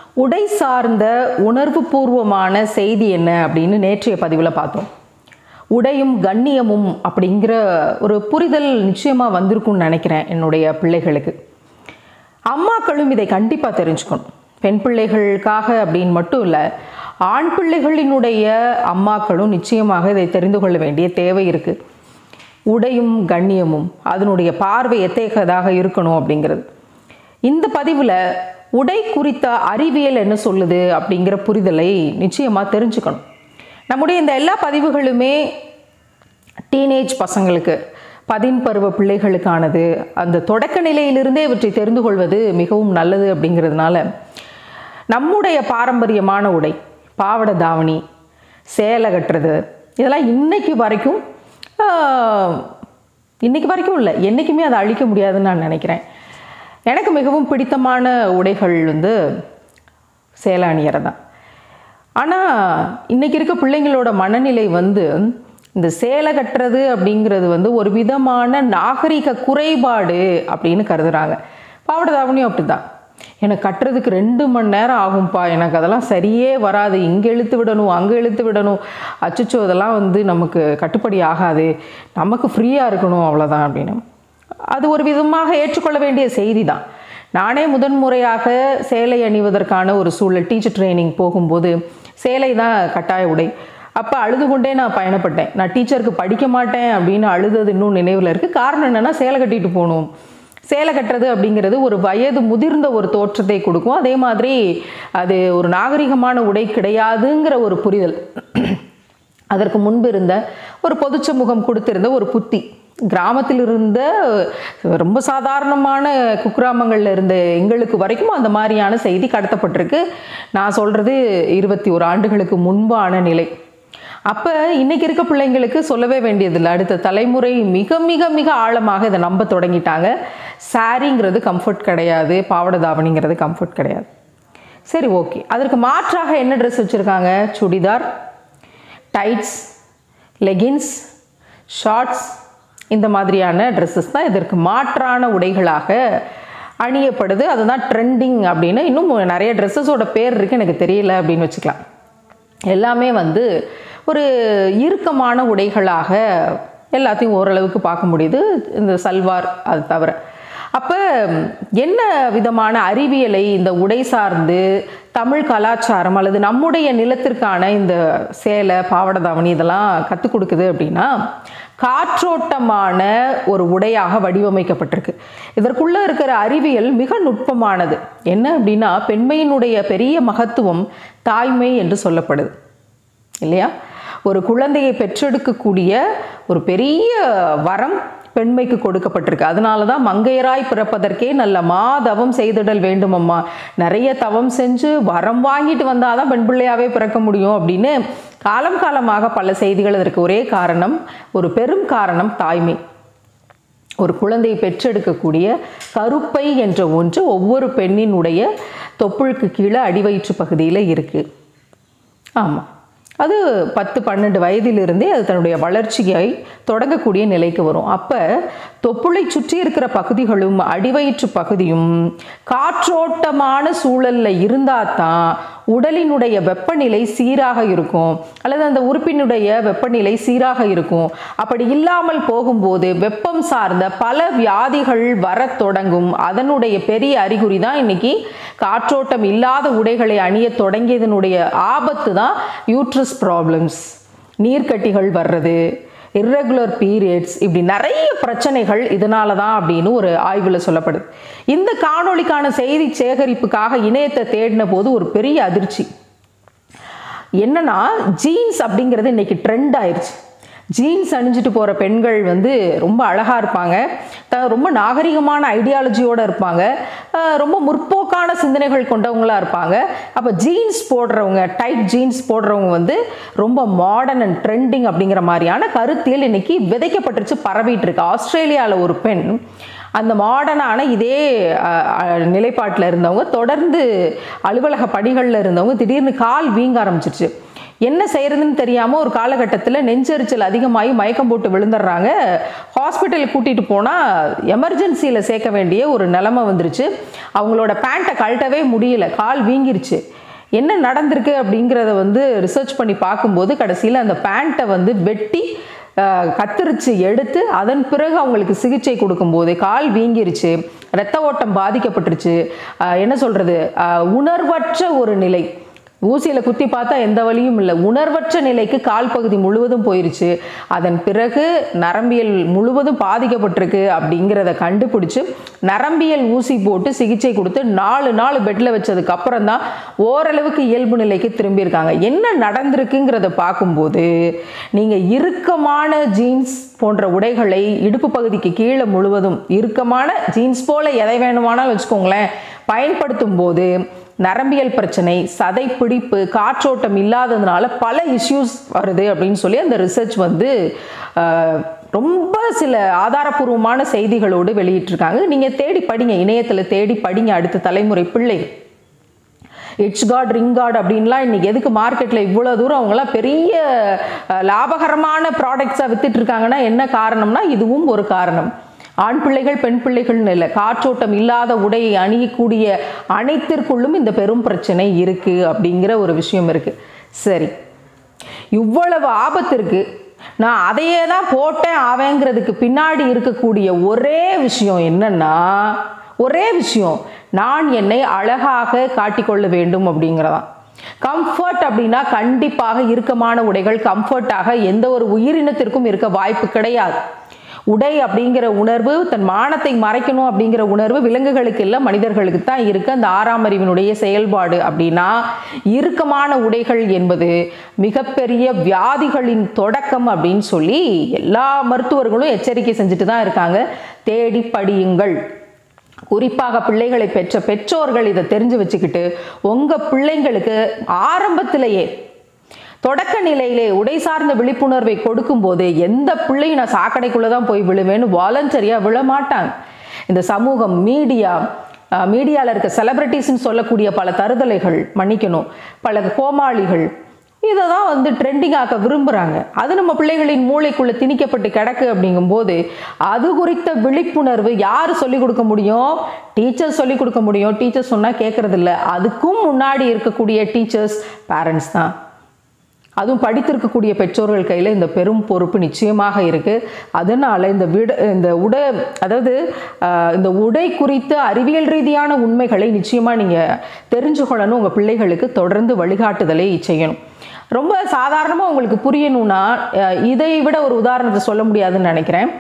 உடை சார்ந்த உணர்வுபூர்வமான செய்தி என்ன அப்படின்னு நேற்றைய பதிவில் பார்த்தோம் உடையும் கண்ணியமும் அப்படிங்கிற ஒரு புரிதல் நிச்சயமாக வந்திருக்கும்னு நினைக்கிறேன் என்னுடைய பிள்ளைகளுக்கு அம்மாக்களும் இதை கண்டிப்பாக தெரிஞ்சுக்கணும் பெண் பிள்ளைகளுக்காக அப்படின்னு மட்டும் இல்லை ஆண் பிள்ளைகளினுடைய அம்மாக்களும் நிச்சயமாக இதை தெரிந்து கொள்ள வேண்டிய தேவை இருக்குது உடையும் கண்ணியமும் அதனுடைய பார்வை எத்தகையதாக இருக்கணும் அப்படிங்கிறது இந்த பதிவில் உடை குறித்த அறிவியல் என்ன சொல்லுது அப்படிங்கிற புரிதலை நிச்சயமாக தெரிஞ்சுக்கணும் நம்முடைய இந்த எல்லா பதிவுகளுமே டீனேஜ் பசங்களுக்கு பதின் பருவ பிள்ளைகளுக்கானது அந்த தொடக்க நிலையிலிருந்தே இவற்றை தெரிந்து கொள்வது மிகவும் நல்லது அப்படிங்கிறதுனால நம்முடைய பாரம்பரியமான உடை பாவடை தாவணி சேலை கட்டுறது இதெல்லாம் இன்னைக்கு வரைக்கும் ஆஹ், இன்னைக்கு வரைக்கும் இல்லை என்றைக்குமே அதை அழிக்க முடியாதுன்னு நான் நினைக்கிறேன் எனக்கு மிகவும் பிடித்தமான உடைகள் வந்து சேலை அணியறது தான் ஆனால் இன்றைக்கி இருக்க பிள்ளைங்களோட மனநிலை வந்து இந்த சேலை கட்டுறது அப்படிங்கிறது வந்து ஒரு விதமான நாகரிக குறைபாடு அப்படின்னு கருதுறாங்க பாவாடை தாவணியும் அப்படி தான் எனக்கு கட்டுறதுக்கு ரெண்டு மணி நேரம் ஆகும்ப்பா எனக்கு அதெல்லாம் சரியே வராது இங்கே இழுத்து விடணும் அங்கே இழுத்து விடணும் அச்சச்சோ அதெல்லாம் வந்து நமக்கு கட்டுப்படி ஆகாது நமக்கு ஃப்ரீயாக இருக்கணும் அவ்வளோதான் அப்படின்னு அது ஒரு விதமாக ஏற்றுக்கொள்ள வேண்டிய செய்தி தான் நானே முதன்முறையாக சேலை அணிவதற்கான ஒரு சூழல் டீச்சர் ட்ரைனிங் போகும்போது சேலை தான் கட்டாய உடை அப்போ அழுது கொண்டே நான் பயணப்பட்டேன் நான் டீச்சருக்கு படிக்க மாட்டேன் அப்படின்னு அழுதது இன்னும் நினைவில் இருக்குது காரணம் என்னென்னா சேலை கட்டிட்டு போகணும் சேலை கட்டுறது அப்படிங்கிறது ஒரு வயது முதிர்ந்த ஒரு தோற்றத்தை கொடுக்கும் அதே மாதிரி அது ஒரு நாகரிகமான உடை கிடையாதுங்கிற ஒரு புரிதல் அதற்கு முன்பு இருந்த ஒரு பொதுச் சமூகம் கொடுத்திருந்த ஒரு புத்தி கிராமத்தில் இருந்த ரொம்ப சாதாரணமான குக்கிராமங்களில் இருந்த எங்களுக்கு வரைக்கும் அந்த மாதிரியான செய்தி கடத்தப்பட்டிருக்கு நான் சொல்கிறது இருபத்தி ஒரு ஆண்டுகளுக்கு முன்பான நிலை அப்போ இன்னைக்கு இருக்க பிள்ளைங்களுக்கு சொல்லவே வேண்டியதில்லை அடுத்த தலைமுறை மிக மிக மிக ஆழமாக இதை நம்ப தொடங்கிட்டாங்க சாரிங்கிறது கம்ஃபர்ட் கிடையாது பாவாடை தாவணிங்கிறது கம்ஃபர்ட் கிடையாது சரி ஓகே அதற்கு மாற்றாக என்ன ட்ரெஸ் வச்சுருக்காங்க சுடிதார் டைட்ஸ் லெகின்ஸ் ஷார்ட்ஸ் இந்த மாதிரியான ட்ரெஸ்ஸஸ் தான் இதற்கு மாற்றான உடைகளாக அணியப்படுது அதுதான் ட்ரெண்டிங் அப்படின்னு இன்னும் நிறைய ட்ரெஸ்ஸஸோட பேர் இருக்குது எனக்கு தெரியல அப்படின்னு வச்சுக்கலாம் எல்லாமே வந்து ஒரு இறுக்கமான உடைகளாக எல்லாத்தையும் ஓரளவுக்கு பார்க்க முடியுது இந்த சல்வார் அது தவிர அப்போ என்ன விதமான அறிவியலை இந்த உடை சார்ந்து தமிழ் கலாச்சாரம் அல்லது நம்முடைய நிலத்திற்கான இந்த சேலை பாவாடை தாவணி இதெல்லாம் கற்றுக் கொடுக்குது அப்படின்னா காற்றோட்டமான ஒரு உடையாக வடிவமைக்கப்பட்டிருக்கு இதற்குள்ளே இருக்கிற அறிவியல் மிக நுட்பமானது என்ன அப்படின்னா பெண்மையினுடைய பெரிய மகத்துவம் தாய்மை என்று சொல்லப்படுது இல்லையா ஒரு குழந்தையை பெற்றெடுக்கக்கூடிய ஒரு பெரிய வரம் பெண்மைக்கு கொடுக்கப்பட்டிருக்கு அதனால தான் மங்கையராய் பிறப்பதற்கே நல்ல மாதவம் செய்திடல் வேண்டும் அம்மா நிறைய தவம் செஞ்சு வரம் வாங்கிட்டு வந்தால் தான் பெண் பிள்ளையாவே பிறக்க முடியும் அப்படின்னு காலம் காலமாக பல செய்திகள் இதற்கு ஒரே காரணம் ஒரு பெரும் காரணம் தாய்மை ஒரு குழந்தையை பெற்றெடுக்கக்கூடிய கருப்பை என்ற ஒன்று ஒவ்வொரு பெண்ணினுடைய தொப்புளுக்கு கீழே அடிவயிற்று பகுதியில் இருக்குது ஆமாம் அது பத்து பன்னெண்டு வயதிலிருந்தே அது தன்னுடைய வளர்ச்சியை தொடங்கக்கூடிய நிலைக்கு வரும் அப்போ தொப்புளை சுற்றி இருக்கிற பகுதிகளும் அடிவயிற்று பகுதியும் காற்றோட்டமான சூழலில் இருந்தால் தான் உடலினுடைய வெப்பநிலை சீராக இருக்கும் அல்லது அந்த உறுப்பினுடைய வெப்பநிலை சீராக இருக்கும் அப்படி இல்லாமல் போகும்போது வெப்பம் சார்ந்த பல வியாதிகள் வரத் தொடங்கும் அதனுடைய பெரிய அறிகுறி தான் இன்னைக்கு காற்றோட்டம் இல்லாத உடைகளை அணிய தொடங்கியதனுடைய ஆபத்து தான் யூட்ரஸ் ப்ராப்ளம்ஸ் நீர்க்கட்டிகள் வர்றது இர்ரெகுலர் பீரியட்ஸ் இப்படி நிறைய பிரச்சனைகள் இதனால தான் அப்படின்னு ஒரு ஆய்வில் சொல்லப்படுது இந்த காணொளிக்கான செய்தி சேகரிப்புக்காக இணையத்தை தேடின போது ஒரு பெரிய அதிர்ச்சி என்னன்னா ஜீன்ஸ் அப்படிங்கிறது இன்னைக்கு ட்ரெண்ட் ஆயிடுச்சு ஜீன்ஸ் அணிஞ்சிட்டு போகிற பெண்கள் வந்து ரொம்ப அழகாக இருப்பாங்க த ரொம்ப நாகரிகமான ஐடியாலஜியோடு இருப்பாங்க அஹ் ரொம்ப முற்போக்கான சிந்தனைகள் கொண்டவங்களாக இருப்பாங்க அப்போ ஜீன்ஸ் போடுறவங்க டைட் ஜீன்ஸ் போடுறவங்க வந்து ரொம்ப மாடர்ன் அண்ட் ட்ரெண்டிங் அப்படிங்கிற மாதிரியான கருத்தியல் இன்னைக்கு விதைக்கப்பட்டுருச்சு பரவிட்டு இருக்கு ஆஸ்திரேலியாவில் ஒரு பெண் அந்த மாடர்னான இதே நிலைப்பாட்டில் இருந்தவங்க தொடர்ந்து அலுவலக பணிகளில் இருந்தவங்க திடீர்னு கால் வீங்க ஆரம்பிச்சிருச்சு என்ன செய்யறதுன்னு தெரியாமல் ஒரு காலகட்டத்தில் நெஞ்செரிச்சல் அதிகமாகி மயக்கம் போட்டு விழுந்துடுறாங்க ஹாஸ்பிட்டலுக்கு கூட்டிகிட்டு போனால் எமர்ஜென்சியில் சேர்க்க வேண்டிய ஒரு நிலைமை வந்துருச்சு அவங்களோட பேண்ட்டை கழட்டவே முடியல கால் வீங்கிருச்சு என்ன நடந்திருக்கு அப்படிங்கிறத வந்து ரிசர்ச் பண்ணி பார்க்கும்போது கடைசியில் அந்த பேண்ட்டை வந்து வெட்டி அஹ், கத்தரிச்சு எடுத்து அதன் பிறகு அவங்களுக்கு சிகிச்சை கொடுக்கும்போது கால் வீங்கிருச்சு இரத்த ஓட்டம் பாதிக்கப்பட்டுருச்சு அஹ், என்ன சொல்கிறது உணர்வற்ற ஒரு நிலை ஊசியில் குத்தி பார்த்தா எந்த வலியும் இல்லை உணர்வற்ற நிலைக்கு கால் பகுதி முழுவதும் போயிருச்சு அதன் பிறகு நரம்பியல் முழுவதும் பாதிக்கப்பட்டிருக்கு அப்படிங்கிறத கண்டுபிடிச்சு நரம்பியல் ஊசி போட்டு சிகிச்சை கொடுத்து நாலு நாள் பெட்டில் வச்சதுக்கு அப்புறம் தான் ஓரளவுக்கு இயல்பு நிலைக்கு திரும்பியிருக்காங்க என்ன நடந்திருக்குங்கிறத பார்க்கும்போது நீங்கள் இறுக்கமான ஜீன்ஸ் போன்ற உடைகளை இடுப்பு பகுதிக்கு கீழே முழுவதும் இறுக்கமான ஜீன்ஸ் போல எதை வேணுமானாலும் வச்சுக்கோங்களேன் பயன்படுத்தும் போது நரம்பியல் பிரச்சனை சதை பிடிப்பு காற்றோட்டம் இல்லாததுனால பல இஷ்யூஸ் வருது அப்படின்னு சொல்லி அந்த ரிசர்ச் வந்து ஆஹ், ரொம்ப சில ஆதாரபூர்வமான செய்திகளோடு வெளியிட்டிருக்காங்க நீங்கள் தேடி படிங்க இணையத்தில் தேடி படிங்க அடுத்த தலைமுறை பிள்ளைகள் இட்ஸ் காட் ரிங் காட் அப்படின்லாம் இன்னைக்கு எதுக்கு மார்க்கெட்டில் இவ்வளோ தூரம் அவங்களாம் பெரிய அஹ், லாபகரமான ப்ராடக்ட்ஸாக வித்துட்டு இருக்காங்கன்னா என்ன காரணம்னா இதுவும் ஒரு காரணம் ஆண் பிள்ளைகள் பெண் பிள்ளைகள்னு இல்லை காற்றோட்டம் இல்லாத உடையை அணியக்கூடிய அனைத்திற்குள்ளும் இந்த பெரும் பிரச்சனை இருக்குது அப்படிங்கிற ஒரு விஷயம் இருக்குது சரி இவ்வளவு ஆபத்து இருக்கு நான் அதையே தான் போட்டேன் ஆவேங்கிறதுக்கு பின்னாடி இருக்கக்கூடிய ஒரே விஷயம் என்னன்னா ஒரே விஷயம் நான் என்னை அழகாக காட்டிக்கொள்ள வேண்டும் அப்படிங்கிறதான் கம்ஃபர்ட் அப்படின்னா கண்டிப்பாக இறுக்கமான உடைகள் கம்ஃபர்ட்டாக எந்த ஒரு உயிரினத்திற்கும் இருக்க வாய்ப்பு கிடையாது உடை அப்படிங்கிற உணர்வு தன் மானத்தை மறைக்கணும் அப்படிங்கிற உணர்வு விலங்குகளுக்கு இல்லை மனிதர்களுக்கு தான் இருக்கு அந்த ஆறாம் அறிவினுடைய செயல்பாடு அப்படின்னா இறுக்கமான உடைகள் என்பது மிகப்பெரிய வியாதிகளின் தொடக்கம் அப்படின்னு சொல்லி எல்லா மருத்துவர்களும் எச்சரிக்கை செஞ்சுட்டு தான் இருக்காங்க தேடி படியுங்கள் குறிப்பாக பிள்ளைகளை பெற்ற பெற்றோர்கள் இதை தெரிஞ்சு வச்சுக்கிட்டு உங்கள் பிள்ளைங்களுக்கு ஆரம்பத்திலேயே தொடக்க நிலையிலே உடை சார்ந்த விழிப்புணர்வை கொடுக்கும்போது எந்த பிள்ளையும் நான் சாக்கடைக்குள்ளே தான் போய் விழுவேன்னு வாலண்டரியாக விழ மாட்டாங்க இந்த சமூகம் மீடியா மீடியாவில் இருக்க செலிப்ரிட்டிஸ்ன்னு சொல்லக்கூடிய பல தருதலைகள் மன்னிக்கணும் பல கோமாளிகள் இதை தான் வந்து ட்ரெண்டிங் ஆக்க விரும்புகிறாங்க அது நம்ம பிள்ளைகளின் மூளைக்குள்ளே திணிக்கப்பட்டு கிடக்கு அப்படிங்கும்போது அது குறித்த விழிப்புணர்வு யார் சொல்லிக் கொடுக்க முடியும் டீச்சர்ஸ் சொல்லிக் கொடுக்க முடியும் டீச்சர்ஸ் சொன்னால் கேட்குறதில்ல அதுக்கும் முன்னாடி இருக்கக்கூடிய டீச்சர்ஸ் பேரண்ட்ஸ் தான் அதுவும் படித்திருக்கக்கூடிய பெற்றோர்கள் கையில் இந்த பெரும் பொறுப்பு நிச்சயமாக இருக்குது அதனால் இந்த விட இந்த உடை அதாவது ஆஹ், இந்த உடை குறித்த அறிவியல் ரீதியான உண்மைகளை நிச்சயமாக நீங்கள் தெரிஞ்சுக்கொள்ளணும் உங்கள் பிள்ளைகளுக்கு தொடர்ந்து வழிகாட்டுதலை செய்யணும் ரொம்ப சாதாரணமாக உங்களுக்கு புரியணும்னா ஆஹ், இதை விட ஒரு உதாரணத்தை சொல்ல முடியாதுன்னு நினைக்கிறேன்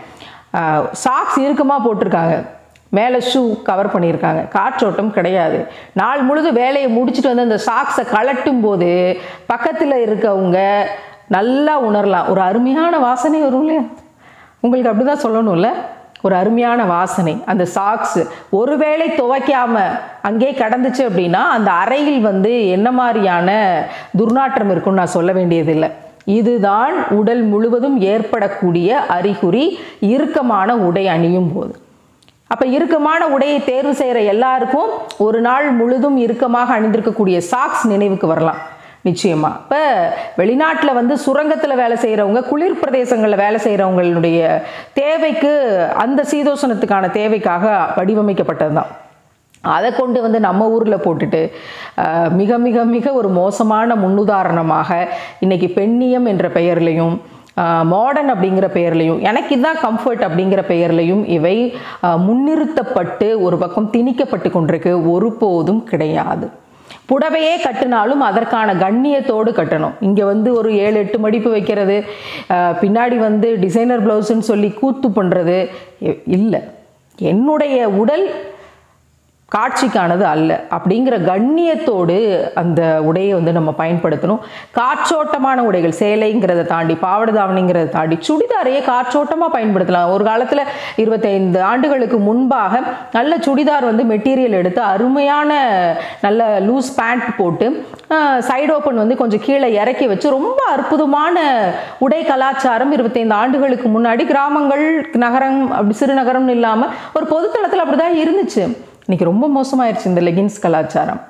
சாக்ஸ் இறுக்கமாக போட்டிருக்காங்க மேலே ஷூ கவர் பண்ணியிருக்காங்க காற்றோட்டம் கிடையாது நாள் முழுது வேலையை முடிச்சுட்டு வந்து அந்த சாக்ஸை கலட்டும் போது பக்கத்தில் இருக்கவங்க நல்லா உணரலாம் ஒரு அருமையான வாசனை வரும் இல்லையா உங்களுக்கு அப்படி தான் சொல்லணும்ல ஒரு அருமையான வாசனை அந்த சாக்ஸ் ஒருவேளை துவைக்காம அங்கே கடந்துச்சு அப்படின்னா அந்த அறையில் வந்து என்ன மாதிரியான துர்நாற்றம் இருக்கும்னு நான் சொல்ல வேண்டியதில்லை இதுதான் உடல் முழுவதும் ஏற்படக்கூடிய அறிகுறி இறுக்கமான உடை அணியும் போது அப்போ இறுக்கமான உடையை தேர்வு செய்கிற எல்லாருக்கும் ஒரு நாள் முழுதும் இறுக்கமாக அணிந்திருக்கக்கூடிய சாக்ஸ் நினைவுக்கு வரலாம் நிச்சயமா இப்போ வெளிநாட்டில் வந்து சுரங்கத்தில் வேலை செய்கிறவங்க குளிர் பிரதேசங்களில் வேலை செய்கிறவங்களுடைய தேவைக்கு அந்த சீதோஷணத்துக்கான தேவைக்காக வடிவமைக்கப்பட்டது தான் அதை கொண்டு வந்து நம்ம ஊரில் போட்டுட்டு அஹ், மிக மிக மிக ஒரு மோசமான முன்னுதாரணமாக இன்னைக்கு பெண்ணியம் என்ற பெயர்லையும் மாடர்ன் அப்படிங்கிற பெயர்லையும் எனக்கு இதுதான் கம்ஃபர்ட் அப்படிங்கிற பெயர்லையும் இவை அஹ், முன்னிறுத்தப்பட்டு ஒரு பக்கம் திணிக்கப்பட்டு கொண்டிருக்கு ஒருபோதும் கிடையாது புடவையே கட்டினாலும் அதற்கான கண்ணியத்தோடு கட்டணும் இங்கே வந்து ஒரு ஏழு எட்டு மடிப்பு வைக்கிறது அஹ், பின்னாடி வந்து டிசைனர் ப்ளவுஸ்ன்னு சொல்லி கூத்து பண்ணுறது இல்லை என்னுடைய உடல் காட்சிக்கானது அல்ல அப்படிங்கிற கண்ணியத்தோடு அந்த உடையை வந்து நம்ம பயன்படுத்தணும் காற்றோட்டமான உடைகள் சேலைங்கிறத தாண்டி பாவாடை தாவணிங்கிறத தாண்டி சுடிதாரையே காற்றோட்டமாக பயன்படுத்தலாம் ஒரு காலத்தில் இருபத்தைந்து ஆண்டுகளுக்கு முன்பாக நல்ல சுடிதார் வந்து மெட்டீரியல் எடுத்து அருமையான நல்ல லூஸ் பேண்ட் போட்டு சைடு ஓப்பன் வந்து கொஞ்சம் கீழே இறக்கி வச்சு ரொம்ப அற்புதமான உடை கலாச்சாரம் இருபத்தைந்து ஆண்டுகளுக்கு முன்னாடி கிராமங்கள் நகரம் அப்படி சிறுநகரம்னு இல்லாமல் ஒரு பொதுத்தளத்தில் அப்படி தான் இருந்துச்சு இன்னைக்கு ரொம்ப மோசமாயிருச்சு இந்த லெகின்ஸ் கலாச்சாரம்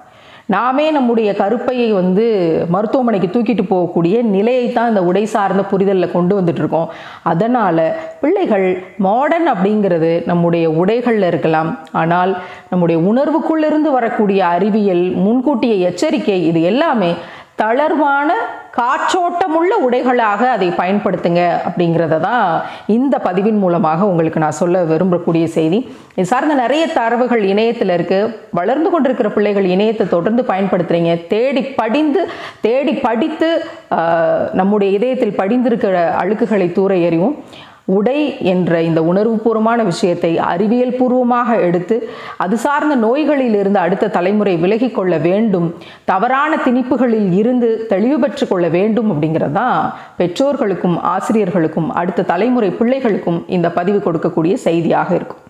நாமே நம்முடைய கருப்பையை வந்து மருத்துவமனைக்கு தூக்கிட்டு போகக்கூடிய நிலையை தான் இந்த உடை சார்ந்த புரிதலில் கொண்டு வந்துட்டு இருக்கோம் அதனால் பிள்ளைகள் மாடர்ன் அப்படிங்கிறது நம்முடைய உடைகளில் இருக்கலாம் ஆனால் நம்முடைய உணர்வுக்குள்ளிருந்து வரக்கூடிய அறிவியல் முன்கூட்டிய எச்சரிக்கை இது எல்லாமே தளர்வான காற்றோட்டமுள்ள உடைகளாக அதை பயன்படுத்துங்க அப்படிங்கிறத தான் இந்த பதிவின் மூலமாக உங்களுக்கு நான் சொல்ல விரும்பக்கூடிய செய்தி இது சார்ந்த நிறைய தரவுகள் இணையத்தில் இருக்குது வளர்ந்து கொண்டிருக்கிற பிள்ளைகள் இணையத்தை தொடர்ந்து பயன்படுத்துகிறீங்க தேடி படிந்து தேடி படித்து ஆஹ், நம்முடைய இதயத்தில் படிந்திருக்கிற அழுக்குகளை தூர எறிவும் உடை என்ற இந்த உணர்வுபூர்வமான விஷயத்தை அறிவியல் பூர்வமாக எடுத்து அது சார்ந்த நோய்களிலிருந்து அடுத்த தலைமுறை விலகிக் கொள்ள வேண்டும் தவறான திணிப்புகளில் இருந்து தெளிவு பெற்று கொள்ள வேண்டும் அப்படிங்கிறது தான் பெற்றோர்களுக்கும் ஆசிரியர்களுக்கும் அடுத்த தலைமுறை பிள்ளைகளுக்கும் இந்த பதிவு கொடுக்கக்கூடிய செய்தியாக இருக்கும்